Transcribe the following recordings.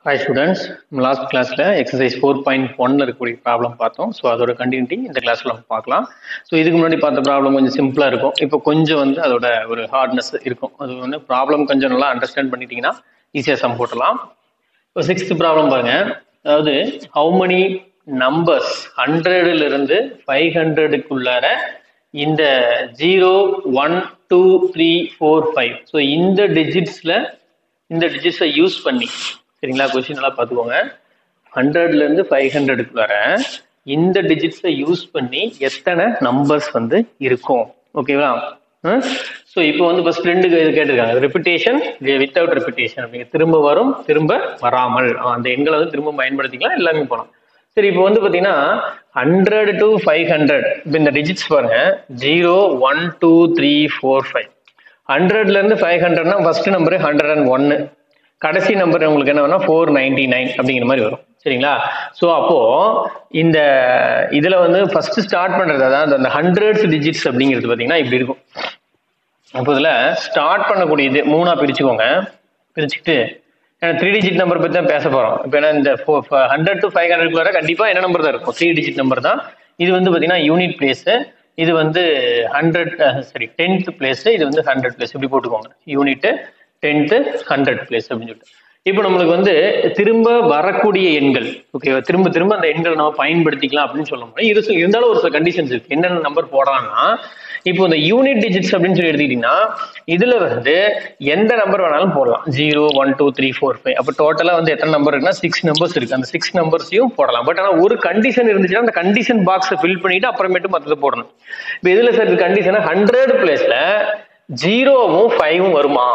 hi students last கிளாஸில் exercise four point ஒன்ல இருக்கக்கூடிய ப்ராப்ளம் பார்த்தோம் ஸோ அதோட கண்டினியூட்டி இந்த கிளாஸில் நம்ம பார்க்கலாம் ஸோ இதுக்கு முன்னாடி பார்த்த ப்ராப்ளம் கொஞ்சம் சிம்பிளாக இருக்கும் இப்போ கொஞ்சம் வந்து அதோட ஒரு ஹார்ட்னஸ் இருக்கும் அது வந்து ப்ராப்ளம் கொஞ்சம் நல்லா அண்டர்ஸ்டாண்ட் பண்ணிட்டீங்கன்னா ஈஸியாக சம் போட்டலாம் இப்போ சிக்ஸ்த் ப்ராப்ளம் பாருங்க அதாவது ஹவு many நம்பர்ஸ் ஹண்ட்ரட்ல இருந்து ஃபைவ் ஹண்ட்ரடுக்குள்ளார இந்த zero one two three four five so இந்த டிஜிட்ஸில் இந்த டிஜிட்ஸை யூஸ் பண்ணி சரிங்களா கொஸ்டின் நல்லா பார்த்துக்கோங்க ஹண்ட்ரட்ல இருந்து ஃபைவ் ஹண்ட்ரடுக்குள்ளார இந்த டிஜிட்ஸை யூஸ் பண்ணி எத்தனை நம்பர்ஸ் வந்து இருக்கும் ஓகேவா ஸோ இப்போ வந்து ஃபர்ஸ்ட் ரெண்டு இது கேட்டிருக்காங்க ரிப்பிட்டேஷன் வித்தவுட் ரிப்பிட்டேஷன் அப்படிங்க திரும்ப வரும் திரும்ப வராமல் ஆ, அந்த எண்களை வந்து திரும்ப பயன்படுத்திக்கலாம் எல்லாமே போகலாம் சரி இப்போ வந்து பார்த்தீங்கன்னா ஹண்ட்ரட் டு ஃபைவ் ஹண்ட்ரட் இப்போ இந்த டிஜிட்ஸ் பாருங்க zero one two three four five ஹண்ட்ரட்ல இருந்து ஃபைவ் ஹண்ட்ரட்னா ஃபர்ஸ்ட் நம்பர் ஹண்ட்ரட் அண்ட் ஒன்னு கடைசி நம்பர் உங்களுக்கு என்ன வேணா ஃபோர் நைன்டி நைன் அப்படிங்கிற மாதிரி வரும் சரிங்களா ஸோ அப்போ இந்த இதுல வந்து ஃபர்ஸ்ட் ஸ்டார்ட் பண்றது அதாவது அந்த ஹண்ட்ரட்ஸ் டிஜிட்ஸ் அப்படிங்கிறது பார்த்தீங்கன்னா இப்படி இருக்கும் அப்போ இதில் ஸ்டார்ட் பண்ணக்கூடியது மூணா பிரிச்சுக்கோங்க பிரிச்சுக்கிட்டு ஏன்னா த்ரீ டிஜிட் நம்பர் பற்றி தான் பேச போகிறோம் இப்போ ஏன்னா இந்த ஹண்ட்ரட் டு ஃபைவ் ஹண்ட்ரட் கண்டிப்பாக என்ன நம்பர் தான் இருக்கும் த்ரீ டிஜிட் நம்பர் தான் இது வந்து பார்த்தீங்கன்னா யூனிட் பிளேஸு இது வந்து ஹண்ட்ரட் சரி டென்த் பிளேஸு இது வந்து ஹண்ட்ரட் பிளேஸ் இப்படி போட்டுக்கோங்க யூனிட்டு டென்த்து ஹண்ட்ரட் பிளேஸ் அப்படின்னு சொல்லிட்டு இப்போ நம்மளுக்கு வந்து திரும்ப வரக்கூடிய எண்கள் ஓகேவா திரும்ப திரும்ப அந்த எண்களை நம்ம பயன்படுத்திக்கலாம் அப்படின்னு சொல்ல முடியும் இது சொ- இருந்தாலும் ஒரு சில கண்டிஷன்ஸ் இருக்கு என்னென்ன நம்பர் போடலாம்னா இப்போ இந்த யூனிட் டிஜிட்ஸ் அப்படின்னு சொல்லி எடுத்துக்கிட்டீங்கன்னா இதுல வந்து எந்த நம்பர் வேணாலும் போடலாம் zero one two three four five அப்போ டோட்டலா வந்து எத்தனை நம்பர் இருக்குன்னா சிக்ஸ் நம்பர்ஸ் இருக்கு அந்த சிக்ஸ் நம்பர்ஸையும் போடலாம் பட் ஆனால் ஒரு கண்டிஷன் இருந்துச்சுன்னா அந்த கண்டிஷன் பாக்ஸை ஃபில் பண்ணிட்டு அப்புறமேட்டு மற்றது போடணும் இப்போ இதுல சார் கண்டிஷன் ஹண்ட்ரட் பிளேஸ்ல ஜீரோவும் ஃபைவும் வருமா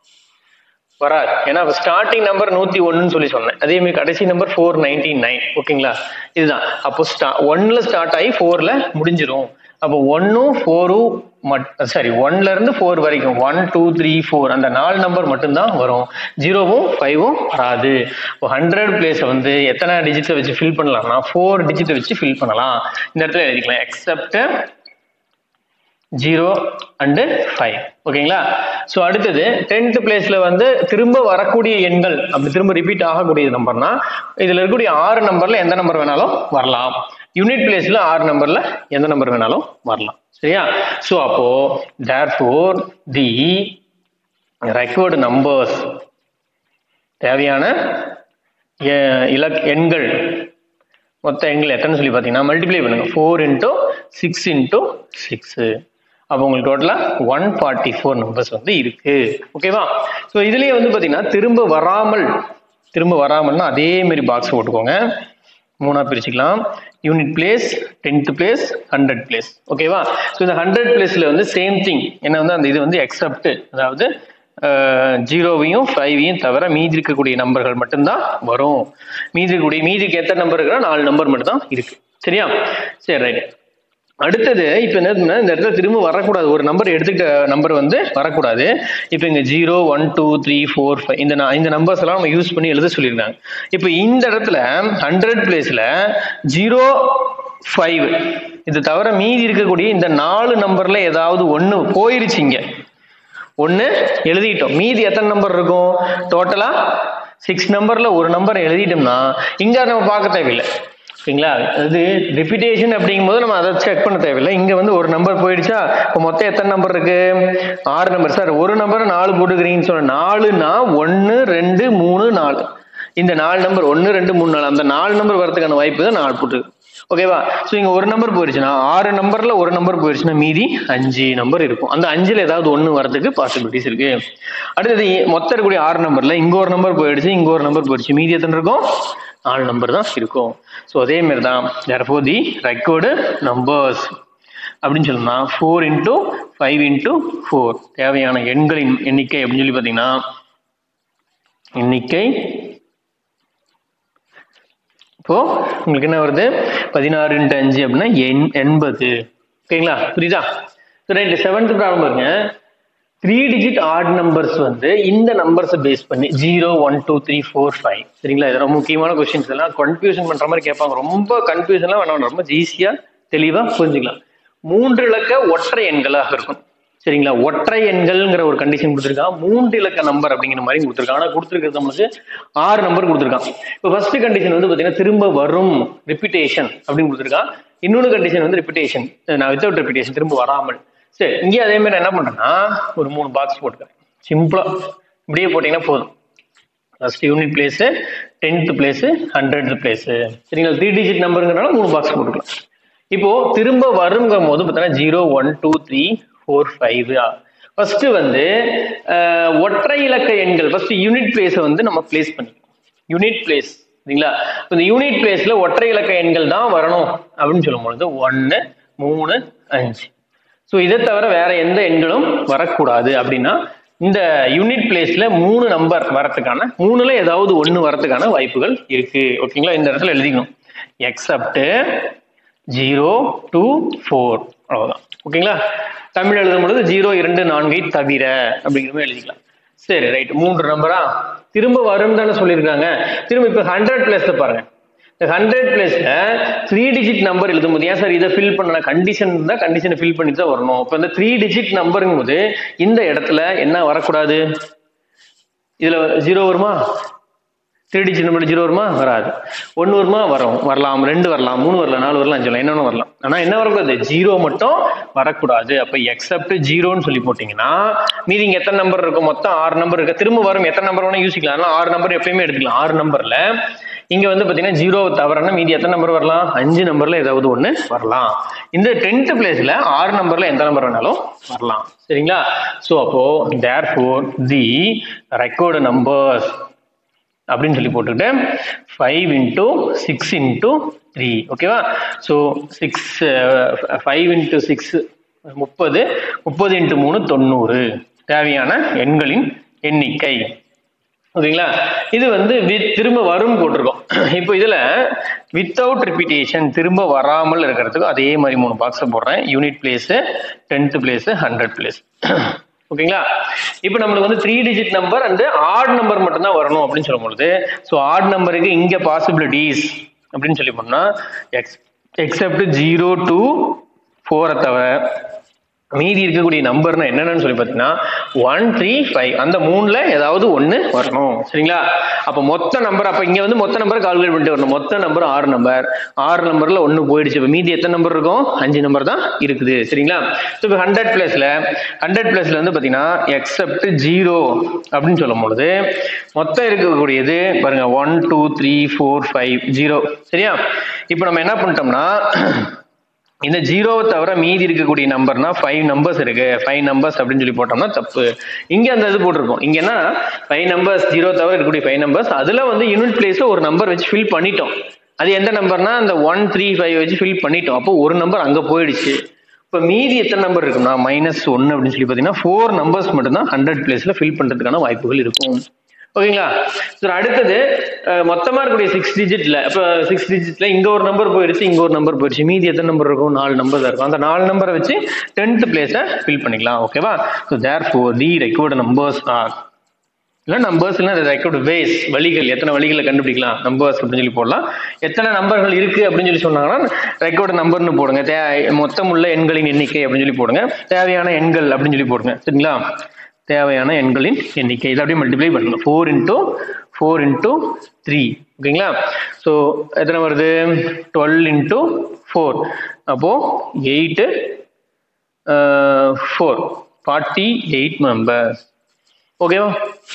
வராது ஏன்னா ஸ்டார்டிங் நம்பர் நூத்தி ஒண்ணுன்னு சொல்லி சொன்னேன் அதே மாதிரி கடைசி நம்பர் ஃபோர் நைன்டி நைன் ஓகேங்களா இதுதான் அப்போ ஸ்டா ஒன்ல ஸ்டார்ட் ஆகி ஃபோர்ல முடிஞ்சிரும் அப்போ ஒன்னும் ஃபோரும் சாரி ஒன்ல இருந்து ஃபோர் வரைக்கும் ஒன் டூ த்ரீ ஃபோர் அந்த நாலு நம்பர் மட்டும்தான் வரும் ஜீரோவும் ஃபைவும் வராது இப்போ ஹண்ட்ரட் பிளேஸை வந்து எத்தனை டிஜிட்ஸை வச்சு ஃபில் பண்ணலாம்னா ஃபோர் டிஜிட்டை வச்சு ஃபில் பண்ணலாம் இந்த இடத்துல எழுதிக்கலாம் எக்ஸப்ட் ஜீரோ அண்டு ஃபைவ் ஓகேங்களா ஸோ அடுத்தது டென்த் பிளேஸ்ல வந்து திரும்ப வரக்கூடிய எண்கள் அப்படி திரும்ப ரிப்பீட் ஆகக்கூடிய நம்பர்னா இதுல இருக்கக்கூடிய ஆறு நம்பர்ல எந்த நம்பர் வேணாலும் வரலாம் யூனிட் பிளேஸ்ல ஆறு நம்பர்ல எந்த நம்பர் வேணாலும் வரலாம் சரியா ஸோ அப்போ therefore the required numbers தேவையான எ- இலக் எண்கள் மொத்த எண்கள் எத்தனை சொல்லி பார்த்தீங்கன்னா மல்டிப்ளை பண்ணுங்க four into six into six அப்போ உங்களுக்கு டோட்டலாக ஒன் ஃபார்ட்டி ஃபோர் நம்பர்ஸ் வந்து இருக்கு ஓகேவா ஸோ இதுலேயே வந்து பார்த்தீங்கன்னா திரும்ப வராமல் திரும்ப வராமல்னா அதே மாதிரி பாக்ஸ் போட்டுக்கோங்க மூணா பிரிச்சுக்கலாம் unit place tenth place hundred place ஓகேவா ஸோ இந்த ஹண்ட்ரட் பிளேஸ்ல வந்து சேம் திங் என்ன வந்து அந்த இது வந்து எக்ஸப்ட் அதாவது ஜீரோவையும் ஃபைவையும் தவிர மீதி இருக்கக்கூடிய நம்பர்கள் மட்டும்தான் வரும் மீதி இருக்கக்கூடிய மீதிக்கு எத்தனை நம்பர் இருக்குன்னா நாலு நம்பர் மட்டும் தான் இருக்கு சரியா சரி ரைட் அடுத்தது இப்போ என்ன இருக்குன்னா, இந்த இடத்துல திரும்ப வரக்கூடாது ஒரு நம்பர் எடுத்துக்கிட்ட நம்பர் வந்து வரக்கூடாது இப்போ இங்க zero one two three four five இந்த ந- இந்த நம்பர்ஸ் எல்லாம் நம்ம யூஸ் பண்ணி எழுத சொல்லியிருக்காங்க இப்போ இந்த இடத்துல ஹண்ட்ரட் பிளேஸ்ல ஜீரோ ஃபைவ் இது தவிர மீதி இருக்கக்கூடிய இந்த நாலு நம்பர்ல ஏதாவது ஒன்று போயிருச்சு இங்க ஒன்று எழுதிட்டோம் மீதி எத்தனை நம்பர் இருக்கும் டோட்டலா சிக்ஸ் நம்பர்ல ஒரு நம்பர் எழுதிட்டோம்னா இங்க நம்ம பார்க்க தேவையில்லை ஓகேங்களா அது ரிப்பிட்டேஷன் அப்படிங்கும்போது நம்ம அதை செக் பண்ண தேவையில்லை இங்க வந்து ஒரு நம்பர் போயிடுச்சா இப்போ மொத்தம் எத்தனை நம்பர் இருக்கு ஆறு நம்பர் சார் ஒரு நம்பர் நாலு போட்டுக்கிறீங்கன்னு சொன்ன நாலுனா ஒன்று ரெண்டு மூணு நாலு இந்த நாலு நம்பர் ஒன்று ரெண்டு மூணு நாலு அந்த நாலு நம்பர் வரதுக்கான வாய்ப்பு தான் நாலு போட்டு ஓகேவா ஸோ இங்க ஒரு நம்பர் போயிருச்சுன்னா ஆறு நம்பர்ல ஒரு நம்பர் போயிருச்சுன்னா மீதி அஞ்சு நம்பர் இருக்கும் அந்த அஞ்சுல ஏதாவது ஒன்று வரதுக்கு பாசிபிலிட்டிஸ் இருக்கு அடுத்தது இ- மொத்தம் இருக்கக்கூடிய ஆறு நம்பர்ல இங்க ஒரு நம்பர் போயிடுச்சு இங்க ஒரு நம்பர் போயிடுச்சு மீதி எத்தனை இருக்கும் நாலு நம்பர் தான் இருக்கும் ஸோ அதே மாதிரி தான் therefore தி ரெக்கார்டு நம்பர்ஸ் அப்படின்னு சொல்லணும்னா four into five into four தேவையான எண்களின் எண்ணிக்கை அப்படின்னு சொல்லி பார்த்தீங்கன்னா எண்ணிக்கை இப்போ உங்களுக்கு என்ன வருது பதினாறு இன்ட்டு அஞ்சு அப்படின்னா எண் எண்பது ஓகேங்களா புரியுதா ரைட் செவன்த் ப்ராப்ளம் பாருங்க த்ரீ டிஜிட் ஆட் நம்பர்ஸ் வந்து இந்த நம்பர்ஸை பேஸ் பண்ணி zero one two three four five சரிங்களா இது ரொம்ப முக்கியமான கொஸ்டின்ஸ் எல்லாம் கன்ஃபியூஷன் பண்ற மாதிரி கேட்பாங்க ரொம்ப கன்ஃபியூஷன்லாம் வேணாம் ரொம்ப ஈஸியா தெளிவா புரிஞ்சுக்கலாம் மூன்று இலக்க ஒற்றை எண்களாக இருக்கும் சரிங்களா ஒற்றை எண்கள்ங்கிற ஒரு கண்டிஷன் கொடுத்துருக்கான் மூன்று இலக்க நம்பர் அப்படிங்கிற மாதிரி கொடுத்துருக்கான் ஆனால் கொடுத்துருக்கிறது நம்மளுக்கு ஆறு நம்பர் கொடுத்துருக்கான் இப்போ ஃபர்ஸ்ட் கண்டிஷன் வந்து பார்த்தீங்கன்னா திரும்ப வரும் ரிப்பிட்டேஷன் அப்படின்னு கொடுத்துருக்கான் இன்னொன்று கண்டிஷன் வந்து ரிப்பிட்டேஷன் நான் வித்தவுட் ரிப்பிட்டேஷன் திரும்ப வராமல் சரி இங்கே அதே மாதிரி நான் என்ன பண்ணுறேன்னா ஒரு மூணு பாக்ஸ் போட்டுக்கிறேன் சிம்பிளாக இப்படியே போட்டிங்கன்னா போதும் first unit place tenth place hundred place சரிங்களா த்ரீ டிஜிட் நம்பருங்கிறனால மூணு பாக்ஸ் போட்டுக்கலாம் இப்போ திரும்ப வருங்கும் போது பார்த்தீங்கன்னா zero one two three four five first வந்து அஹ், ஒற்றை இலக்க எண்கள் ஃபர்ஸ்ட் யூனிட் பிளேஸை வந்து நம்ம பிளேஸ் பண்ணிக்கணும் யூனிட் பிளேஸ் சரிங்களா இப்ப இந்த யூனிட் பிளேஸ்ல ஒற்றை இலக்க எண்கள் தான் வரணும் அப்படின்னு சொல்லும் பொழுது ஒன்று மூணு அஞ்சு ஸோ இதை தவிர வேற எந்த எண்களும் வரக்கூடாது அப்படின்னா இந்த யூனிட் பிளேஸ்ல மூணு நம்பர் வரதுக்கான மூணுல ஏதாவது ஒன்று வரதுக்கான வாய்ப்புகள் இருக்கு ஓகேங்களா இந்த இடத்துல எழுதிக்கணும் எக்ஸப்ட் ஜீரோ டூ ஃபோர் அவ்வளோதான் ஓகேங்களா தமிழ் எழுதும் பொழுது ஜீரோ இரண்டு நான்கை தவிர அப்படிங்கிற மாதிரி எழுதிக்கலாம் சரி ரைட் மூன்று நம்பரா திரும்ப வரும் தானே சொல்லியிருக்காங்க திரும்ப இப்போ ஹண்ட்ரட் பிளேஸ்ல பாருங்க இந்த ஹண்ட்ரட் பிளேஸ்ல த்ரீ டிஜிட் நம்பர் எழுதும் போது ஏன் சார் இதை ஃபில் பண்ண கண்டிஷன் தான் கண்டிஷனை ஃபில் பண்ணி தான் வரணும் இப்போ இந்த த்ரீ டிஜிட் நம்பருங்கும் போது இந்த இடத்துல என்ன வரக்கூடாது இதுல ஜீரோ வருமா த்ரீ டிஜிட் நம்பர் ஜீரோ வருமா வராது ஒன்று வருமா வரும் வரலாம் ரெண்டு வரலாம் மூணு வரலாம் நாலு வரலாம் அஞ்சு வரலாம் என்னென்ன வரலாம் ஆனால் என்ன வரக்கூடாது ஜீரோ மட்டும் வரக்கூடாது அப்போ எக்ஸப்ட் ஜீரோன்னு சொல்லி போட்டிங்கன்னா மீதி இங்கே எத்தனை நம்பர் இருக்கும் மொத்தம் ஆறு நம்பர் இருக்கு திரும்ப வரும் எத்தனை நம்பர் வேணா யூசிக்கலாம் அதனால ஆறு நம்பர் எப்பயுமே எடுத்துக்கலாம் ஆறு நம்பர்ல இங்க வந்து பாத்தீங்கன்னா ஜீரோ தவிரனா மீதி எத்தனை நம்பர் வரலாம் அஞ்சு நம்பர்ல ஏதாவது ஒண்ணு வரலாம் இந்த டென்த் பிளேஸ்ல ஆறு நம்பர்ல எந்த நம்பர் வேணாலும் வரலாம் சரிங்களா ஸோ அப்போ therefore the required numbers அப்படின்னு சொல்லி போட்டுக்கிட்டு five into six into three ஓகேவா so six five into six முப்பது முப்பது இன்ட்டு மூணு தொண்ணூறு தேவையான எண்களின் எண்ணிக்கை ஓகேங்களா இது வந்து வித் திரும்ப வரும் போட்டிருக்கோம் இப்போ இதுல வித்தவுட் ரிப்பீட்டேஷன் திரும்ப வராமல் இருக்கிறதுக்கு அதே மாதிரி மூணு பாக்ஸை போடுறேன் unit place tenth place hundred place ஓகேங்களா இப்போ நம்மளுக்கு வந்து three digit number and odd number மட்டும்தான் வரணும் அப்படின்னு சொல்லும் பொழுது ஸோ ஆட் நம்பருக்கு இங்க பாசிபிலிட்டிஸ் அப்படின்னு சொல்லி பண்ணா எக்ஸ் எக்ஸப்ட் ஜீரோ டூ ஃபோரை தவிர மீதி இருக்கக்கூடிய நம்பர்னா என்னென்னு சொல்லி பார்த்தீங்கன்னா ஒன் த்ரீ ஃபைவ் அந்த மூணுல ஏதாவது ஒன்று வரணும் சரிங்களா அப்போ மொத்த நம்பர் அப்போ இங்கே வந்து மொத்த நம்பர் கால்குலேட் பண்ணிட்டு வரணும் மொத்த நம்பர் ஆறு நம்பர் ஆறு நம்பர்ல ஒன்று போயிடுச்சு இப்போ மீதி எத்தனை நம்பர் இருக்கும் அஞ்சு நம்பர் தான் இருக்குது சரிங்களா ஸோ இப்போ ஹண்ட்ரட் பிளஸ்ல ஹண்ட்ரட் பிளஸ்ல வந்து பார்த்தீங்கன்னா எக்ஸப்ட் ஜீரோ அப்படின்னு சொல்லும் பொழுது மொத்தம் இருக்கக்கூடியது பாருங்க one two three four five zero சரியா இப்போ நம்ம என்ன பண்ணிட்டோம்னா இந்த ஜீரோவை தவிர மீதி இருக்கக்கூடிய நம்பர்னா ஃபைவ் நம்பர்ஸ் இருக்கு ஃபைவ் நம்பர்ஸ் அப்படின்னு சொல்லி போட்டோம்னா தப்பு இங்க அந்த இது போட்டிருக்கோம் இங்க என்ன ஃபைவ் நம்பர்ஸ் ஜீரோ தவிர இருக்கக்கூடிய ஃபைவ் நம்பர்ஸ் அதுல வந்து யூனிட் பிளேஸ்ல ஒரு நம்பர் வச்சு ஃபில் பண்ணிட்டோம் அது எந்த நம்பர்னா அந்த ஒன் த்ரீ ஃபைவ் வச்சு ஃபில் பண்ணிட்டோம் அப்போ ஒரு நம்பர் அங்க போயிடுச்சு இப்போ மீதி எத்தனை நம்பர் இருக்கும்னா மைனஸ் ஒன்னு அப்படின்னு சொல்லி பார்த்தீங்கன்னா ஃபோர் நம்பர்ஸ் மட்டும்தான் ஹண்ட்ரட் பிளேஸ்ல ஃபில் பண்றதுக்கான வாய்ப்புகள் இருக்கும் ஓகேங்களா சரி அடுத்தது அஹ், மொத்தமா இருக்கக்கூடிய சிக்ஸ் டிஜிட்ல இப்போ சிக்ஸ் டிஜிட்ல இங்க ஒரு நம்பர் போயிடுச்சு இங்க ஒரு நம்பர் போயிடுச்சு மீதி எத்தனை நம்பர் இருக்கும் நாலு நம்பர் தான் இருக்கும் அந்த நாலு நம்பரை வச்சு டென்த் பிளேஸை ஃபில் பண்ணிக்கலாம் ஓகேவா so therefore the required numbers are இல்லை நம்பர்ஸ் இல்லை ரெக்கார்டு வேஸ் வழிகள் எத்தனை வழிகளை கண்டுபிடிக்கலாம் நம்பர்ஸ் அப்படின்னு சொல்லி போடலாம் எத்தனை நம்பர்கள் இருக்கு அப்படின்னு சொல்லி சொன்னாங்கன்னா ரெக்கார்டு நம்பர்னு போடுங்க தே மொத்தம் உள்ள எண்களின் எண்ணிக்கை அப்படின்னு சொல்லி போடுங்க தேவையான எண்கள் அப்படின்னு சொல்லி போடுங்க சரிங்களா தேவையான எண்களின் எண்ணிக்கை இதை அப்படியே மல்டிப்ளை பண்ணணும் four into four into three ஓகேங்களா ஸோ எத்தனை வருது டுவெல் இன்ட்டு ஃபோர் அப்போ eight four forty eight members ஓகேவா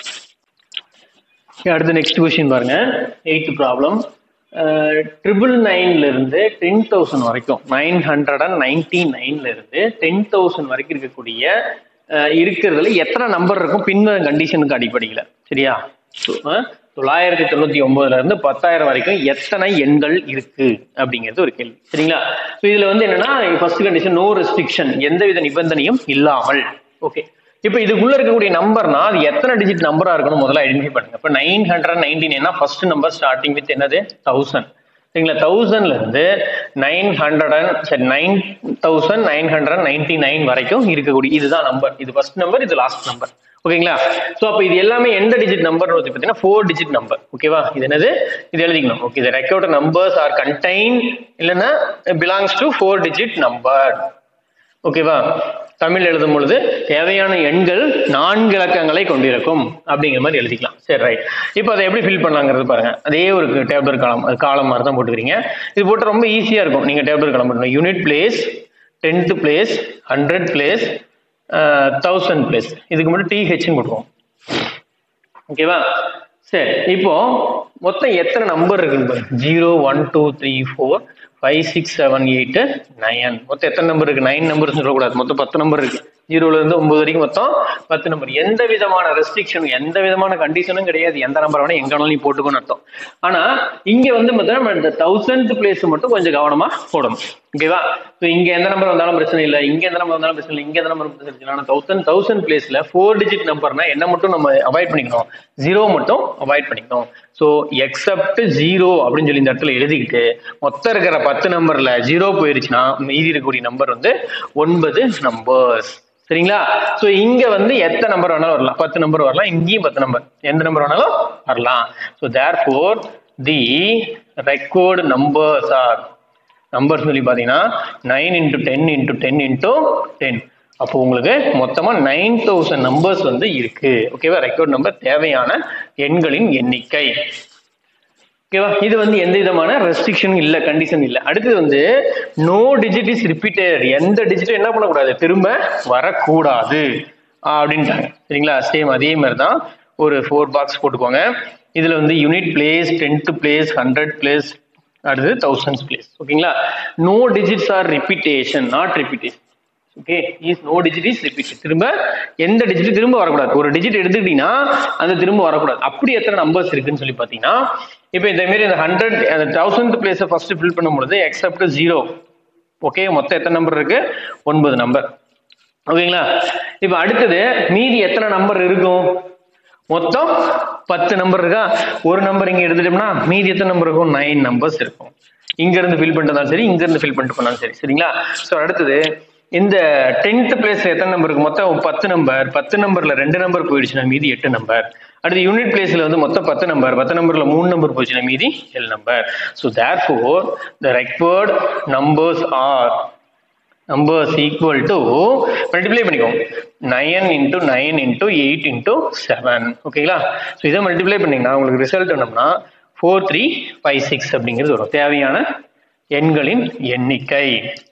அடுத்து நெக்ஸ்ட் கொஸ்டின் பாருங்க எயித் ப்ராப்ளம் ட்ரிபிள் நைன்ல இருந்து டென் தௌசண்ட் வரைக்கும் நைன் ஹண்ட்ரட் அண்ட் நைன்டி நைன்ல இருந்து டென் தௌசண்ட் வரைக்கும் இருக்கக்கூடிய அஹ், இருக்கிறதுல எத்தனை நம்பர் இருக்கும் பின்வரும் கண்டிஷனுக்கு அடிப்படையில் சரியா So, அஹ், தொள்ளாயிரத்தி தொண்ணூத்தி ஒன்பதுல இருந்து பத்தாயிரம் வரைக்கும் எத்தனை எண்கள் இருக்கு அப்படிங்கிறது ஒரு கேள்வி சரிங்களா ஸோ இதுல வந்து என்னன்னா ஃபர்ஸ்ட் கண்டிஷன் நோ ரெஸ்ட்ரிக்ஷன் எந்தவித நிபந்தனையும் இல்லாமல் ஓகே இப்போ இதுக்குள்ள இருக்கக்கூடிய நம்பர்னா அது எத்தனை டிஜிட் நம்பரா இருக்கணும் முதல்ல ஐடென்டிஃபை பண்ணுங்க இப்போ nine hundred nineteen first number starting with என்னது தௌசண்ட் சரிங்களா தௌசண்ட்ல இருந்து நைன் ஹண்ட்ரட் அண்ட் சரி nine thousand nine hundred ninety nine வரைக்கும் இருக்கக்கூடிய இதுதான் நம்பர் இது ஃபர்ஸ்ட் நம்பர் இது லாஸ்ட் நம்பர் ஓகேங்களா ஸோ அப்போ இது எல்லாமே எந்த டிஜிட் நம்பர் பார்த்தீங்கன்னா ஃபோர் டிஜிட் நம்பர் ஓகேவா இது என்னது இது எழுதிக்கணும் ஓகே இது ரெக்கார்ட் நம்பர்ஸ் ஆர் கண்டைன் இல்லைன்னா belongs to four digit number ஓகேவா தமிழ் எழுதும் பொழுது தேவையான எண்கள் நான்கு இலக்கங்களை கொண்டிருக்கும் அப்படிங்கிற மாதிரி எழுதிக்கலாம் சரி ரைட் இப்போ அதை எப்படி ஃபில் பண்ணலாங்கிறது பாருங்க அதே ஒரு டேபிள் காலம் அது காலம் மாதிரி தான் போட்டுக்கிறீங்க இது போட்டு ரொம்ப ஈஸியாக இருக்கும் நீங்கள் டேபிள் காலம் போட்டணும் unit place tenth place hundred place thousand place இதுக்கு மட்டும் டிஹெச்னு போட்டுருவோம் ஓகேவா சரி இப்போ மொத்தம் எத்தனை நம்பர் இருக்குன்னு பாருங்க zero one two three four five six seven eight nine மொத்தம் எத்தனை நம்பர் இருக்கு நைன் நம்பர் சொல்லக்கூடாது மொத்தம் பத்து நம்பர் இருக்கு ஜீரோல இருந்து ஒன்பது வரைக்கும் மொத்தம் பத்து நம்பர் எந்த விதமான ரெஸ்ட்ரிக்ஷனும் எந்த விதமான கண்டிஷனும் கிடையாது எந்த நம்பர் வேணா எங்க வேணாலும் நீ போட்டுக்கோன்னு அர்த்தம் ஆனா இங்க வந்து பார்த்தீங்கன்னா இந்த தௌசண்ட் பிளேஸ் மட்டும் கொஞ்சம் கவனமா போடணும் ஓகேவா ஸோ இங்க எந்த நம்பர் வந்தாலும் பிரச்சனை இல்லை இங்க எந்த நம்பர் வந்தாலும் பிரச்சனை இல்லை இங்க எந்த நம்பர் பிரச்சனை இல்லை ஆனா தௌசண்ட் தௌசண்ட் பிளேஸ்ல ஃபோர் டிஜிட் நம்பர்னா என்ன மட்டும் நம்ம அவாய்ட் பண்ணிக்கணும் ஜீரோ மட்டும் அவாய்ட் பண்ணிக்கணும் ஸோ எக்ஸப்ட் ஜீரோ அப்படின்னு சொல்லி இந்த இடத்துல எழுதிக்கிட்டு மொத்தம் இருக்கிற பத்து நம்பர்ல ஜீரோ போயிருச்சுன்னா மீதி இருக்கக்கூடிய நம்பர் வந்து ஒன்பது நம்பர்ஸ் சரிங்களா சோ இங்க வந்து எத்தனை நம்பர் வேணாலும் வரலாம் பத்து நம்பர் வரலாம் இங்கேயும் பத்து நம்பர் எந்த நம்பர் வேணாலும் வரலாம் so therefore the required numbers are number சொல்லி பார்த்தீங்கன்னா nine into ten into ten into ten அப்போ உங்களுக்கு மொத்தமா நைன் தௌசண்ட் நம்பர்ஸ் வந்து இருக்கு ஓகேவா ரெக்கார்ட் நம்பர் தேவையான எண்களின் எண்ணிக்கை ஓகேவா இது வந்து எந்த விதமான ரெஸ்ட்ரிக்ஷனும் இல்ல கண்டிஷன் இல்ல அடுத்தது வந்து நோ டிஜிட் இஸ் ரிப்பீட்டட் எந்த டிஜிட்டும் என்ன பண்ணக்கூடாது திரும்ப வரக்கூடாது அப்படின்ட்டாங்க சரிங்களா சேம் அதே மாதிரி தான் ஒரு ஃபோர் பாக்ஸ் போட்டுக்கோங்க இதுல வந்து unit place tenth place hundred place அடுத்தது தௌசண்ட்ஸ் பிளேஸ் ஓகேங்களா no digits are repetition not repetition okay is no digit is repeated திரும்ப எந்த டிஜிட் திரும்ப வரக்கூடாது ஒரு டிஜிட் எடுத்துக்கிட்டீங்கன்னா அந்த திரும்ப வரக்கூடாது அப்படி எத்தனை நம்பர்ஸ் இருக்குன்னு சொல்லி பார்த்தீங்கன்னா இப்போ இந்த மாதிரி இந்த ஹண்ட்ரட் அந்த தௌசண்ட் பிளேஸை ஃபர்ஸ்ட் ஃபில் பண்ணும்பொழுது எக்ஸப்ட் ஜீரோ ஓகே மொத்தம் எத்தனை நம்பர் இருக்கு ஒன்பது நம்பர் ஓகேங்களா இப்போ அடுத்தது மீதி எத்தனை நம்பர் இருக்கும் மொத்தம் பத்து நம்பர் இருக்கா ஒரு நம்பர் இங்க எடுத்துட்டோம்னா மீதி எத்தனை நம்பர் இருக்கும் நைன் நம்பர்ஸ் இருக்கும் இங்க இருந்து ஃபில் பண்ணிட்டு சரி இங்க இருந்து ஃபில் பண்ணிட்டு போனாலும் சரி சரிங்களா ஸோ அடுத்தது இந்த டென்த் பிளேஸ்ல எத்தனை நம்பர் இருக்கு மொத்தம் பத்து நம்பர் பத்து நம்பர்ல ரெண்டு நம்பர் போயிடுச்சுன்னா மீதி எட்டு நம்பர் அடுத்து யூனிட் பிளேஸ்ல வந்து மொத்தம் பத்து நம்பர் பத்து நம்பர்ல மூணு நம்பர் போச்சுன்னா மீதி ஏழு number so therefore the required numbers are numbers equal to multiply பண்ணிக்கோங்க nine into nine into eight into seven ஓகேங்களா ஸோ இதை மல்டிப்ளை பண்ணீங்கன்னா உங்களுக்கு ரிசல்ட் என்னம்னா ஃபோர் த்ரீ ஃபைவ் சிக்ஸ் அப்படிங்கிறது வரும் தேவையான எண்களின் எண்ணிக்கை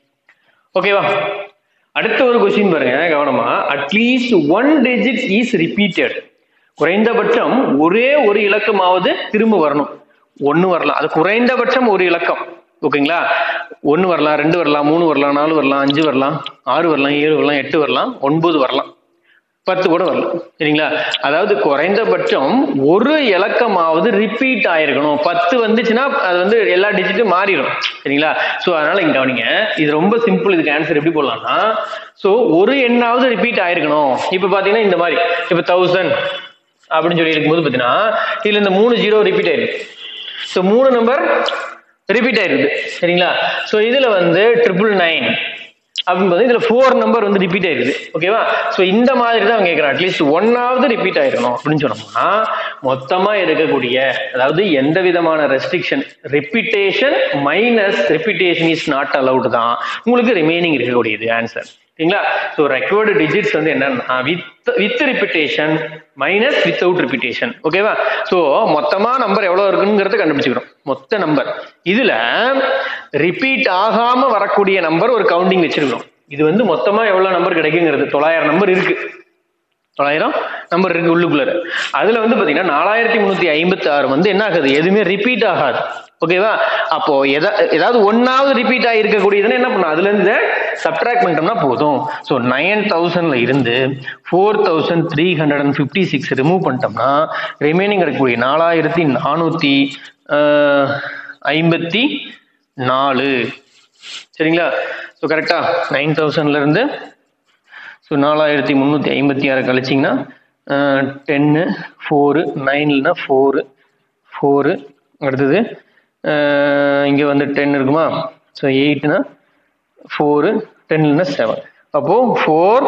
ஓகேவா அடுத்த ஒரு கொஸ்டின் பாருங்க கவனமா at least one digit is repeated குறைந்தபட்சம் ஒரே ஒரு இலக்கமாவது திரும்ப வரணும் ஒன்னு வரலாம் அது குறைந்தபட்சம் ஒரு இலக்கம் ஓகேங்களா ஒன்னு வரலாம் ரெண்டு வரலாம் மூணு வரலாம் நாலு வரலாம் அஞ்சு வரலாம் ஆறு வரலாம் ஏழு வரலாம் எட்டு வரலாம் ஒன்பது வரலாம் பத்து கூட வரலாம் சரிங்களா அதாவது குறைந்தபட்சம் ஒரு இலக்கமாவது ரிப்பீட் ஆயிருக்கணும் பத்து வந்துச்சுன்னா அது வந்து எல்லா டிஜிட்டும் மாறிடும் சரிங்களா ஸோ அதனால இங்க கவனிங்க இது ரொம்ப சிம்பிள் இதுக்கு ஆன்சர் எப்படி போடலாம்னா ஸோ ஒரு எண்ணாவது ரிப்பீட் ஆயிருக்கணும் இப்போ பார்த்தீங்கன்னா இந்த மாதிரி இப்போ தௌசண்ட் அப்படின்னு சொல்லி இருக்கும்போது பார்த்தீங்கன்னா இதுல இந்த மூணு ஜீரோ ரிப்பீட் ஆயிருக்கு ஸோ மூணு நம்பர் ரிப்பீட் ஆயிருக்குது சரிங்களா ஸோ இதுல வந்து ட்ரிபிள் நைன் அப்படின்னு இதுல ஃபோர் நம்பர் வந்து ரிப்பீட் ஆயிருக்குது ஓகேவா ஸோ இந்த மாதிரி தான் கேட்குறேன் அட்லீஸ்ட் ஒன்னாவது ரிப்பீட் ஆயிருக்கணும் அப்படின்னு சொன்னோம்னா மொத்தமா இருக்கக்கூடிய அதாவது எந்த விதமான restriction repetition minus repetition is not allowed தான் உங்களுக்கு ரிமைனிங் இருக்கக்கூடியது ஆன்சர் சரிங்களா ஸோ ரெக்கார்டு டிஜிட்ஸ் வந்து என்னன்னா with with repetition minus without repetition ஓகேவா ஸோ மொத்தமா நம்பர் எவ்வளவு இருக்குங்கிறத கண்டுபிடிச்சுக்கிறோம் மொத்த நம்பர் இதுல ரிப்பீட் ஆகாம வரக்கூடிய நம்பர் ஒரு கவுண்டிங் வச்சிருக்கோம் இது வந்து மொத்தமா எவ்வளவு நம்பர் கிடைக்குங்கிறது தொள்ளாயிரம் நம்பர் இருக்கு தொள்ளாயிரம் நம்பர் இருக்கு உள்ளுக்குள்ள அதுல வந்து பாத்தீங்கன்னா நாலாயிரத்தி முன்னூத்தி ஐம்பத்தி ஆறு வந்து என்ன ஆகுது எதுவுமே ரிப்பீட் ஆகாது ஓகேவா அப்போ எதா ஏதாவது ஒன்னாவது ரிப்பீட் ஆகிருக்கக்கூடியதுன்னு என்ன பண்ணும் அதுல இருந்து சப்ட்ராக்ட் பண்ணிட்டோம்னா போதும் ஸோ நைன் தௌசண்ட்ல இருந்து four thousand three hundred and fifty six remove பண்ணிட்டோம்னா ரிமைனிங் இருக்கக்கூடிய நாலாயிரத்தி நானூத்தி ஐம்பத்தி நாலு சரிங்களா ஸோ கரெக்டா நைன் தௌசண்ட்ல இருந்து ஸோ நாலாயிரத்தி முந்நூற்றி ஐம்பத்தி ஆறு கழிச்சிங்கன்னா டென்னு ஃபோரு நைன்லனா ஃபோரு ஃபோரு அடுத்தது இங்கே வந்து டென் இருக்குமா ஸோ எயிட்னா ஃபோரு டென்லனா செவன் அப்போது ஃபோர்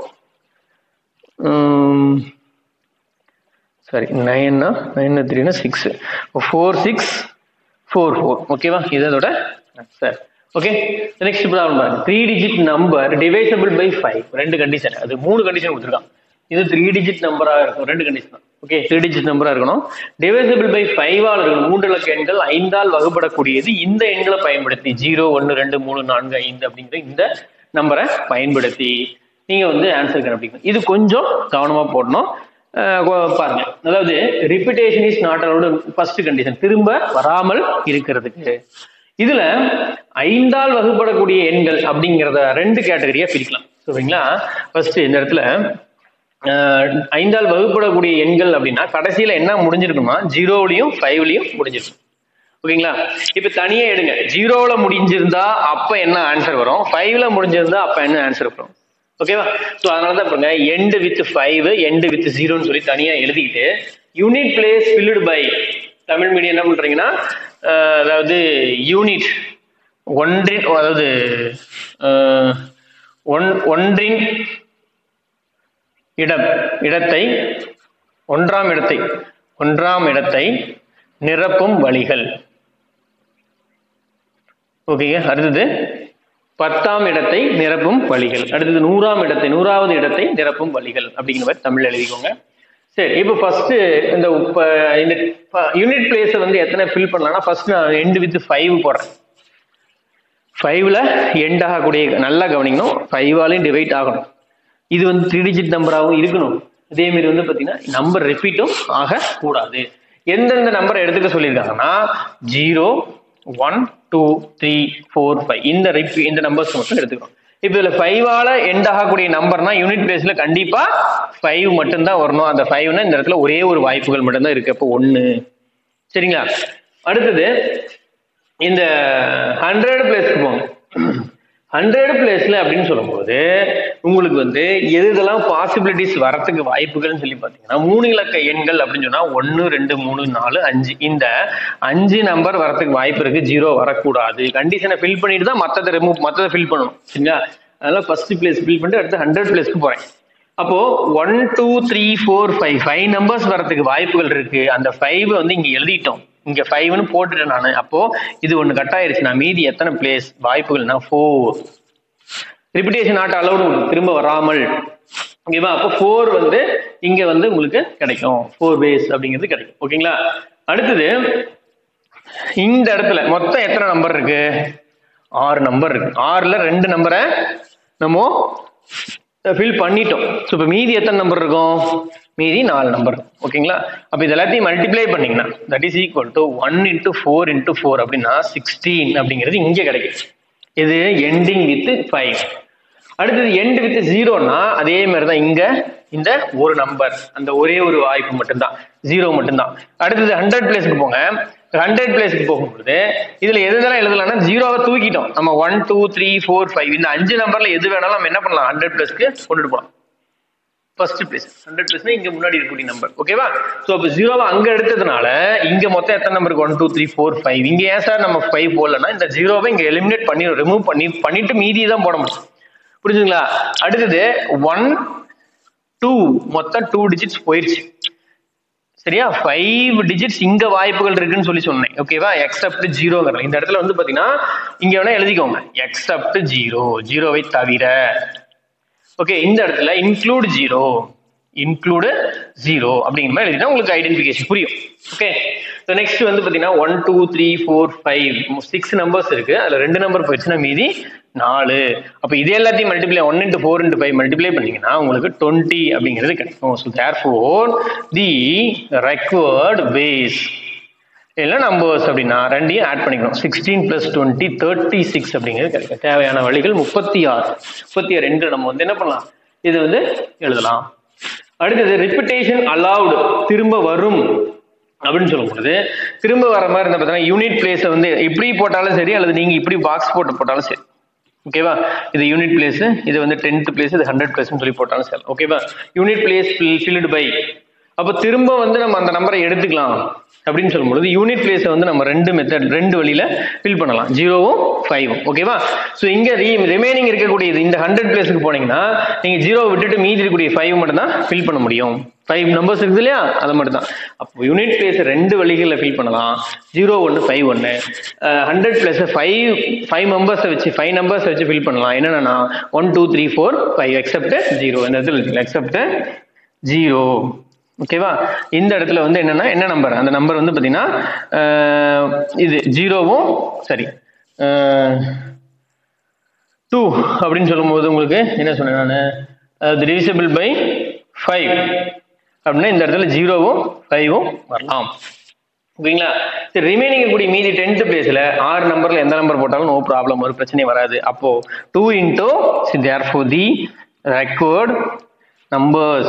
சாரி நைன்னா நைன் த்ரீனா six four six four four ஓகேவா இதோட சார் ஓகே நெக்ஸ்ட் ப்ராப்ளம் பாருங்க three digit number divisible by five ரெண்டு கண்டிஷன் அது மூணு கண்டிஷன் கொடுத்துருக்கான் இது த்ரீ டிஜிட் நம்பரா இருக்கும் ரெண்டு கண்டிஷன் தான் ஓகே த்ரீ டிஜிட் நம்பரா இருக்கணும் டிவைசபிள் பை ஃபைவால் இருக்கணும் மூன்று இலக்க எண்கள் ஐந்தால் வகுப்படக்கூடியது இந்த எண்களை பயன்படுத்தி ஜீரோ ஒன்று ரெண்டு மூணு நான்கு ஐந்து அப்படிங்கிற இந்த நம்பரை பயன்படுத்தி நீங்க வந்து ஆன்சர் கண்டுபிடிக்கணும் இது கொஞ்சம் கவனமா போடணும் அஹ் கொ- பாருங்க அதாவது repetition is not allowed first condition திரும்ப வராமல் இருக்கிறதுக்கு இதுல ஐந்தால் வகுப்படக்கூடிய எண்கள் அப்படிங்கிறத ரெண்டு கேட்டகரியா பிரிக்கலாம் சரிங்களா ஃபர்ஸ்ட் இந்த இடத்துல அஹ், ஐந்தால் வகுப்படக்கூடிய எண்கள் அப்படின்னா கடைசியில என்ன முடிஞ்சிருக்குமா ஜீரோலையும் ஃபைவ்லையும் முடிஞ்சிருக்கும் ஓகேங்களா இப்ப தனியா எடுங்க ஜீரோல முடிஞ்சிருந்தா அப்ப என்ன ஆன்சர் வரும் ஃபைவ்ல முடிஞ்சிருந்தா அப்ப என்ன ஆன்சர் வரும் ஓகேவா ஸோ அதனால தான் பாருங்க end with five end with ஜீரோன்னு சொல்லி தனியா எழுதிக்கிட்டு unit place filled by Tamil medium என்ன பண்றீங்கன்னா அஹ், அதாவது யூனிட் ஒன்றின் அதாவது அஹ், ஒன் ஒன்றின் இடம் இடத்தை ஒன்றாம் இடத்தை ஒன்றாம் இடத்தை நிரப்பும் வழிகள் ஓகேங்க அடுத்தது பத்தாம் இடத்தை நிரப்பும் வழிகள் அடுத்தது நூறாம் இடத்தை நூறாவது இடத்தை நிரப்பும் வழிகள் அப்படிங்கிற மாதிரி தமிழ் எழுதிக்கோங்க சரி இப்போ ஃபர்ஸ்ட் இந்த இப்ப இந்த யூனிட் பிளேஸை வந்து எத்தனை ஃபில் பண்ணலாம்னா ஃபர்ஸ்ட் நான் எண்டு வித் ஃபைவ் போடுறேன் ஃபைவ்ல எண்ட் ஆகக்கூடிய நல்லா கவனிக்கணும் ஃபைவாலையும் டிவைட் ஆகணும் இது வந்து த்ரீ டிஜிட் நம்பராகவும் இருக்கணும் இதே மாதிரி வந்து பார்த்தீங்கன்னா நம்பர் ரிப்பீட்டும் ஆகக்கூடாது எந்தெந்த நம்பரை எடுத்துக்க சொல்லியிருக்காங்கன்னா zero one two three four five இந்த ரிப்பி இந்த நம்பர்ஸ் மட்டும் எடுத்துக்கணும் இப்போ இதில் ஃபைவால எண்ட் ஆகக்கூடிய நம்பர்னா யூனிட் பிளேஸில் கண்டிப்பாக ஃபைவ் மட்டும்தான் வரணும் அந்த ஃபைவ்னா இந்த இடத்துல ஒரே ஒரு வாய்ப்புகள் மட்டும்தான் இருக்கு அப்போ ஒன்று சரிங்களா அடுத்தது இந்த ஹண்ட்ரட் பிளேஸ்க்கு போங்க ஹண்ட்ரட் பிளேஸ்ல அப்படின்னு சொல்லும்போது உங்களுக்கு வந்து எது இதெல்லாம் பாசிபிலிட்டிஸ் வரத்துக்கு வாய்ப்புகள்னு சொல்லி பார்த்தீங்கன்னா மூணு இலக்க எண்கள் அப்படின்னு சொன்னா ஒன்று ரெண்டு மூணு நாலு அஞ்சு இந்த அஞ்சு நம்பர் வரத்துக்கு வாய்ப்பு இருக்கு ஜீரோ வரக்கூடாது கண்டிஷனை ஃபில் பண்ணிட்டு தான் மற்றதை ரிமூவ் மற்றதை ஃபில் பண்ணணும் சரிங்களா அதனால ஃபர்ஸ்ட் பிளேஸ் ஃபில் பண்ணிட்டு அடுத்து ஹண்ட்ரட் பிளேஸ்க்கு போறேன் அப்போ one two three four five five numbers வரதுக்கு வாய்ப்புகள் இருக்கு அந்த ஃபைவ் வந்து இங்க எழுதிட்டோம் இங்க ஃபைவ்னு போட்டுட்டேன் நான் அப்போ இது ஒன்று கட் ஆயிருச்சு நான் மீதி எத்தனை பிளேஸ் வாய்ப்புகள்னா ஃபோர் ரிப்பிட்டேஷன் நாட் அலௌடு திரும்ப வராமல் ஓகேவா அப்போ ஃபோர் வந்து இங்க வந்து உங்களுக்கு கிடைக்கும் ஃபோர் பேஸ் அப்படிங்கிறது கிடைக்கும் ஓகேங்களா அடுத்தது இந்த இடத்துல மொத்தம் எத்தனை நம்பர் இருக்கு ஆறு நம்பர் இருக்கு ஆறுல ரெண்டு நம்பரை நம்ம ஃபில் பண்ணிட்டோம் ஸோ இப்போ மீதி எத்தனை நம்பர் இருக்கும் மீதி நாலு நம்பர் ஓகேங்களா அப்போ இது எல்லாத்தையும் மல்டிப்ளை பண்ணீங்கன்னா that is equal to one into four into four அப்படின்னா சிக்ஸ்டீன் அப்படிங்கிறது இங்கே கிடைக்கும் இது எண்டிங் வித் ஃபைவ் அடுத்தது எண்ட் வித் ஜீரோனா அதே மாதிரி தான் இங்க இந்த ஒரு நம்பர் அந்த ஒரே ஒரு வாய்ப்பு மட்டும்தான் ஜீரோ மட்டும்தான் அடுத்தது ஹண்ட்ரட் பிளேஸ்க்கு போங்க ஹண்ட்ரட் பிளேஸ்க்கு போகும்போது இதுல எது எதெல்லாம் எழுதலாம்னா ஜீரோவை தூக்கிட்டோம் நம்ம one two three four five இந்த அஞ்சு நம்பர்ல எது வேணாலும் நம்ம என்ன பண்ணலாம் ஹண்ட்ரட் பிளஸ்க்கு கொண்டுட்டு போகலாம் ஃபர்ஸ்ட் பிளேஸ் ஹண்ட்ரட் பிளேஸ்னா இங்க முன்னாடி இருக்கக்கூடிய நம்பர் ஓகேவா ஸோ அப்போ ஜீரோவை அங்க எடுத்ததுனால இங்க மொத்தம் எத்தனை நம்பருக்கு one two three four five இங்க ஏன் சார் நம்ம ஃபைவ் போடலன்னா இந்த ஜீரோவை இங்க எலிமினேட் பண்ணி ரிமூவ் பண்ணி பண்ணிட்டு மீதி தான் போட முடியும் புரிஞ்சுங்களா அடுத்தது ஒன் டூ மொத்தம் டூ டிஜிட்ஸ் போயிருச்சு சரியா ஃபைவ் டிஜிட்ஸ் இங்க வாய்ப்புகள் இருக்குன்னு சொல்லி சொன்னேன் ஓகேவா எக்ஸப்ட் ஜீரோங்கிறது இந்த இடத்துல வந்து பாத்தீங்கன்னா இங்க வேணா எழுதிக்கோங்க எக்ஸப்ட் ஜீரோ ஜீரோவை தவிர ஓகே இந்த இடத்துல இன்க்ளூட் ஜீரோ இன்க்ளூடு ஜீரோ அப்படிங்கிற மாதிரி எழுதினா உங்களுக்கு ஐடென்டிஃபிகேஷன் புரியும் ஓகே ஸோ நெக்ஸ்ட் வந்து பார்த்தீங்கன்னா one two three four five six numbers இருக்கு அதில் ரெண்டு நம்பர் போயிடுச்சுன்னா மீதி நாலு அப்போ இது எல்லாத்தையும் multiply one into four into five multiply பண்ணீங்கன்னா உங்களுக்கு டுவெண்ட்டி அப்படிங்கிறது கிடைக்கும் so therefore the required base இல்லை நம்பர்ஸ் அப்படின்னா ரெண்டையும் ஆட் பண்ணிக்கணும் sixteen plus twenty thirty six அப்படிங்கிறது கிடைக்கும் தேவையான வழிகள் முப்பத்தி ஆறு முப்பத்தி ஆறு ரெண்டு நம்ம வந்து என்ன பண்ணலாம் இது வந்து எழுதலாம் அடுத்தது ரிப்பிட்டேஷன் அலவுடு திரும்ப வரும் அப்படின்னு சொல்லும் பொழுது திரும்ப வர மாதிரி இருந்தால் பார்த்தீங்கன்னா யூனிட் பிளேஸை வந்து இப்படி போட்டாலும் சரி அல்லது நீங்கள் இப்படி பாக்ஸ் போட்டு போட்டாலும் சரி ஓகேவா இது யூனிட் பிளேஸ் இது வந்து டென்த் பிளேஸ் இது ஹண்ட்ரட் பிளேஸ்னு சொல்லி போட்டாலும் சரி ஓகேவா யூனிட் பிளேஸ் ஃபில்டு பை அப்போ திரும்ப வந்து நம்ம அந்த நம்பரை எடுத்துக்கலாம் அப்படின்னு சொல்லும்பொழுது யூனிட் பிளேஸை வந்து நம்ம ரெண்டு மெத்தட் ரெண்டு வழியில ஃபில் பண்ணலாம் ஜீரோவும் ஃபைவும் ஓகேவா ஸோ இங்க ரிமைனிங் இருக்கக்கூடிய இது இந்த ஹண்ட்ரட் பிளேஸுக்கு போனீங்கன்னா நீங்க ஜீரோ விட்டுட்டு மீதி இருக்கக்கூடிய ஃபைவ் மட்டும் தான் ஃபில் பண்ண முடியும் ஃபைவ் நம்பர்ஸ் இருக்குது இல்லையா அது மட்டும் தான் அப்போ யூனிட் பிளேஸ் ரெண்டு வழிகளில் ஃபில் பண்ணலாம் ஜீரோ ஒன்று ஃபைவ் ஒன்று hundred plus five five members வச்சு ஃபைவ் நம்பர்ஸை வச்சு ஃபில் பண்ணலாம் என்னென்னா one two three four five except zero இந்த இடத்துல எக்ஸப்ட் ஜீரோ ஓகேவா இந்த இடத்துல வந்து என்னன்னா என்ன நம்பர் அந்த நம்பர் வந்து பார்த்தீங்கன்னா அஹ், இது ஜீரோவும் சரி டூ அப்படின்னு சொல்லும்போது உங்களுக்கு என்ன சொன்னேன் நான் அது டிவிசிபிள் பை ஃபைவ் அப்படின்னா இந்த இடத்துல ஜீரோவும் ஃபைவும் வரலாம் ஓகேங்களா சரி ரிமைனிங் இருக்கக்கூடிய மீதி டென்த் பிளேஸ்ல ஆறு நம்பர்ல எந்த நம்பர் போட்டாலும் நோ ப்ராப்ளம் ஒரு பிரச்சனை வராது அப்போ two into therefore the required numbers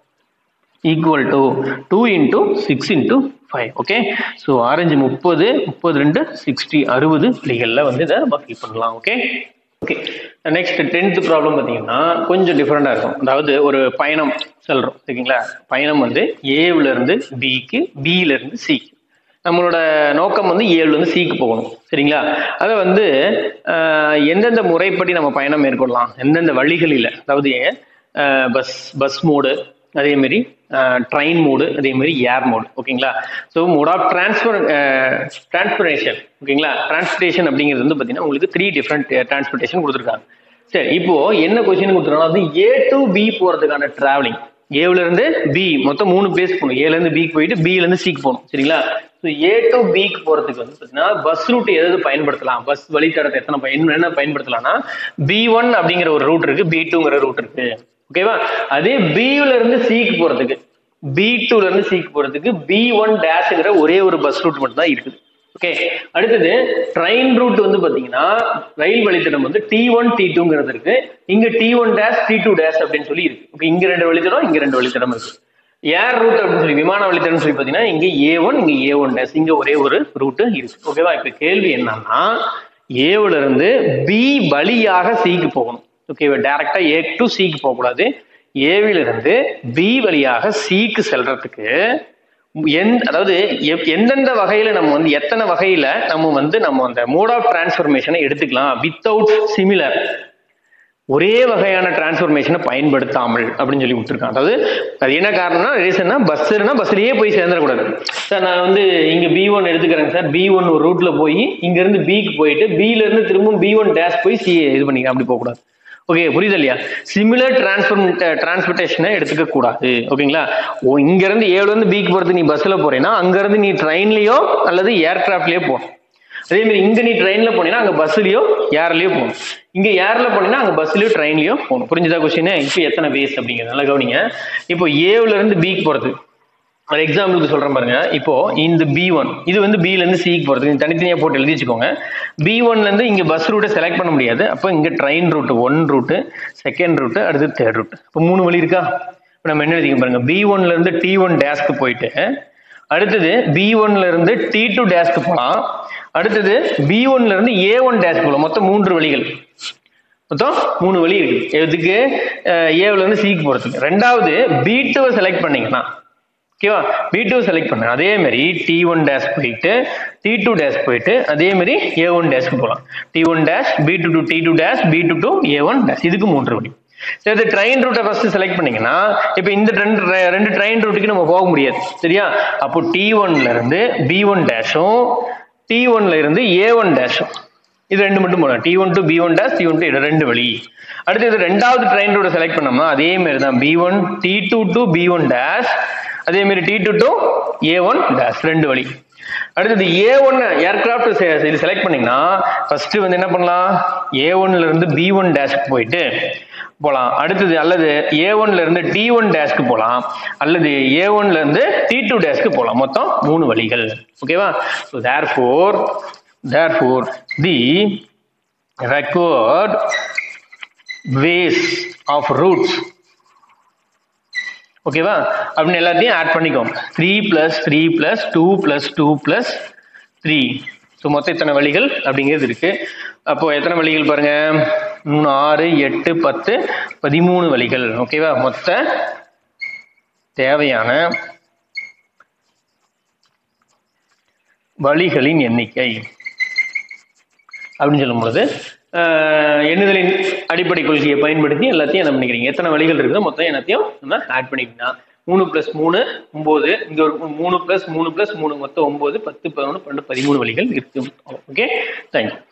equal to two into six into five okay so ஆரஞ்சு முப்பது முப்பது ரெண்டு சிக்ஸ்டி அறுபது புள்ளிகளில் வந்து இதை நம்ம ஃபில் பண்ணலாம் okay okay next tenth problem பார்த்தீங்கன்னா கொஞ்சம் டிஃப்ரெண்டாக இருக்கும் அதாவது ஒரு பயணம் சொல்கிறோம் ஓகேங்களா பயணம் வந்து ஏவுல இருந்து பிக்கு பியில இருந்து சிக்கு நம்மளோட நோக்கம் வந்து ஏழுல இருந்து சிக்கு போகணும் சரிங்களா அதை வந்து ஆஹ், எந்தெந்த முறைப்படி நம்ம பயணம் மேற்கொள்ளலாம் எந்தெந்த வழிகளில் அதாவது பஸ் பஸ் மோடு அதே மாதிரி ட்ரெயின் மோடு அதே மாதிரி ஏர் மோடு ஓகேங்களா so mode of transfer transferation ஓகேங்களா டிரான்ஸ்போர்டேஷன் அப்படிங்கிறது வந்து பார்த்தீங்கன்னா உங்களுக்கு த்ரீ டிஃப்ரெண்ட் டிரான்ஸ்போர்ட்டேஷன் கொடுத்துருக்காங்க சரி இப்போ என்ன கொஸ்டின் கொடுத்துருக்காங்க அது ஏ டு பி போகிறதுக்கான டிராவலிங் ஏவுல இருந்து பி மொத்தம் மூணு பிளேஸ் போகணும் ஏல இருந்து பிக்கு போயிட்டு பில இருந்து சிக்கு போகணும் சரிங்களா ஸோ ஏ டு பிக்கு போறதுக்கு வந்து பார்த்தீங்கன்னா பஸ் ரூட் எதாவது பயன்படுத்தலாம் பஸ் வழித்தடத்தை எத்தனை பயன் என்ன பயன்படுத்தலாம்னா பி ஒன் அப்படிங்கிற ஒரு ரூட் இருக்கு பி டூங்கிற ரூட் இருக்கு ஓகேவா அதே பியூல இருந்து சிக்கு போறதுக்கு பி டூல இருந்து சிக்கு போறதுக்கு பி ஒன் டேஷ்ங்கிற ஒரே ஒரு பஸ் ரூட் மட்டும் தான் இருக்குது ஓகே அடுத்தது ட்ரெயின் ரூட் வந்து பாத்தீங்கன்னா ரயில் வழித்தடம் வந்து டி ஒன் டி டூங்கிறது இருக்கு இங்க T one dash T two dash அப்படின்னு சொல்லி இருக்கு Okay, இங்க ரெண்டு வழித்தடம் இங்க ரெண்டு வழித்தடம் இருக்கு ஏர் ரூட் அப்படின்னு சொல்லி விமான வழித்தடம் சொல்லி பாத்தீங்கன்னா இங்க ஏ ஒன் இங்க ஏ ஒன் டேஷ் இங்க ஒரே ஒரு ரூட் இருக்கு ஓகேவா இப்ப கேள்வி என்னன்னா ஏவுல இருந்து பி வழியாக சிக்கு போகணும் ஓகேவா டைரக்டா ஏ டு சிக்கு போகக்கூடாது ஏவில இருந்து பி வழியாக சிக்கு செல்றதுக்கு எந்த அதாவது எப்- எந்தெந்த வகையில நம்ம வந்து எத்தனை வகையில நம்ம வந்து நம்ம அந்த மோட் ஆஃப் டிரான்ஸ்ஃபர்மேஷனை எடுத்துக்கலாம் வித்தவுட் சிமிலர் ஒரே வகையான டிரான்ஸ்ஃபர்மேஷனை பயன்படுத்தாமல் அப்படின்னு சொல்லி கொடுத்துருக்கான் அதாவது அது என்ன காரணம்னா ரீசன்னா பஸ்ஸுனா பஸ்லயே போய் சேர்ந்துடக்கூடாது சார் நான் வந்து இங்க பி ஒன் எடுத்துக்கிறேங்க சார் பி ஒன் ஒரு ரூட்ல போய் இங்க இருந்து பிக்கு போயிட்டு பில இருந்து திரும்பவும் பி ஒன் டேஷ் போய் சி இது பண்ணிக்க அப்படி போகக்கூடாது ஓகே புரியுது இல்லையா சிமிலர் டிரான்ஸ்ஃபர் டிரான்ஸ்போர்ட்டேஷனை எடுத்துக்க கூடாது ஓகேங்களா ஓ இங்க இருந்து ஏழுல இருந்து பிக்கு போறது நீ பஸ்ல போறேன்னா அங்க இருந்து நீ ட்ரெயின்லயோ அல்லது ஏர்கிராஃப்ட்லயோ போகணும் அதே மாதிரி இங்க நீ ட்ரெயின்ல போனீங்கன்னா அங்க பஸ்லயோ ஏர்லயோ போகணும் இங்க ஏர்ல போனீங்கன்னா அங்க பஸ்லயோ ட்ரெயின்லயோ போகணும் புரிஞ்சுதா கொஸ்டின் இப்போ எத்தனை வேஸ் அப்படிங்கிறது நல்லா கவனிங்க இப்போ ஏவுல இருந்து பிக்கு போறது ஒரு எக்ஸாம்பிளுக்கு சொல்றேன் பாருங்க இப்போ இந்த பி ஒன் இது வந்து பில இருந்து சிக்கு போறது நீங்க தனித்தனியா போட்டு எழுதி வச்சுக்கோங்க பி ஒன்ல இருந்து இங்க பஸ் ரூட்டை செலக்ட் பண்ண முடியாது அப்போ இங்க train route one route second route அடுத்து தேர்ட் ரூட் இப்போ மூணு வழி இருக்கா இப்போ நம்ம என்ன எழுதிக்க பாருங்க பி ஒன்ல இருந்து டி ஒன் டேஸ்க்கு போயிட்டு அடுத்தது பி ஒன்ல இருந்து டி டூ டேஸ்க்கு போகலாம் அடுத்தது பி ஒன்ல இருந்து ஏ ஒன் டேஸ்க்கு போகலாம் மொத்தம் மூன்று வழிகள் மொத்தம் மூணு வழி இருக்கு எதுக்கு ஏவுல இருந்து சிக்கு போறதுக்கு ரெண்டாவது பி டூவை செலக்ட் பண்ணீங்கன்னா ஓகேவா பி டூ செலக்ட் பண்ண அதே மாதிரி டி ஒன் டேஷ் போயிட்டு டி டூ டேஷ் போயிட்டு அதே மாதிரி ஏ ஒன் டேஷ்க்கு போகலாம் D one dash B two two T two dash B two two A one dash இதுக்கு மூன்று வழி சரி இது ட்ரெயின் ரூட்டை ஃபர்ஸ்ட் செலக்ட் பண்ணீங்கன்னா இப்போ இந்த ரெண்டு ரெண்டு ட்ரெயின் ரூட்டுக்கு நம்ம போக முடியாது சரியா அப்போ டி ஒன்ல இருந்து பி ஒன் டேஷும் டி ஒன்ல இருந்து ஏ ஒன் டேஷும் இது ரெண்டு மட்டும் போகலாம் D one to B one dash D one to ரெண்டு வழி அடுத்து இது ரெண்டாவது ட்ரெயின் ரூட்டை செலக்ட் பண்ணோம்னா அதே மாதிரி தான் B one D two to B one dash அதே மாதிரி D two to A one dash ரெண்டு வழி அடுத்தது ஏ ஒன் ஏர்கிராஃப்ட் இது செலக்ட் பண்ணீங்கன்னா ஃபர்ஸ்ட் வந்து என்ன பண்ணலாம் ஏ ஒன்ல இருந்து பி ஒன் டேஷ்க்கு போயிட்டு போகலாம் அடுத்தது அல்லது ஏ ஒன்ல இருந்து டி ஒன் டேஷ்க்கு போகலாம் அல்லது ஏ ஒன்ல இருந்து டி டூ டேஷ்க்கு போகலாம் மொத்தம் மூணு வழிகள் ஓகேவா so therefore therefore the record ways of roots ஓகேவா அப்படின்னு எல்லாத்தையும் ஆட் பண்ணிக்கோங்க three plus three plus two plus two plus three so மொத்தம் இத்தனை வழிகள் அப்படிங்கிறது இருக்கு அப்போ எத்தனை வழிகள் பாருங்க மூணு ஆறு எட்டு பத்து பதிமூணு வழிகள் ஓகேவா மொத்த தேவையான வழிகளின் எண்ணிக்கை அப்படின்னு சொல்லும் பொழுது ஆஹ், எண்ணுதலின் அடிப்படை கொள்கையை பயன்படுத்தி எல்லாத்தையும் என்ன பண்ணிக்கிறீங்க எத்தனை வழிகள் இருக்குதோ மொத்தம் எல்லாத்தையும் நம்ம ஆட் பண்ணிக்கலாம் மூணு பிளஸ் மூணு ஒன்பது இங்க ஒரு மூணு பிளஸ் மூணு பிளஸ் மூணு மொத்தம் ஒன்பது பத்து பதினொன்று பன்னெண்டு பதிமூணு வழிகள் இருக்கு ஓகே தேங்க்யூ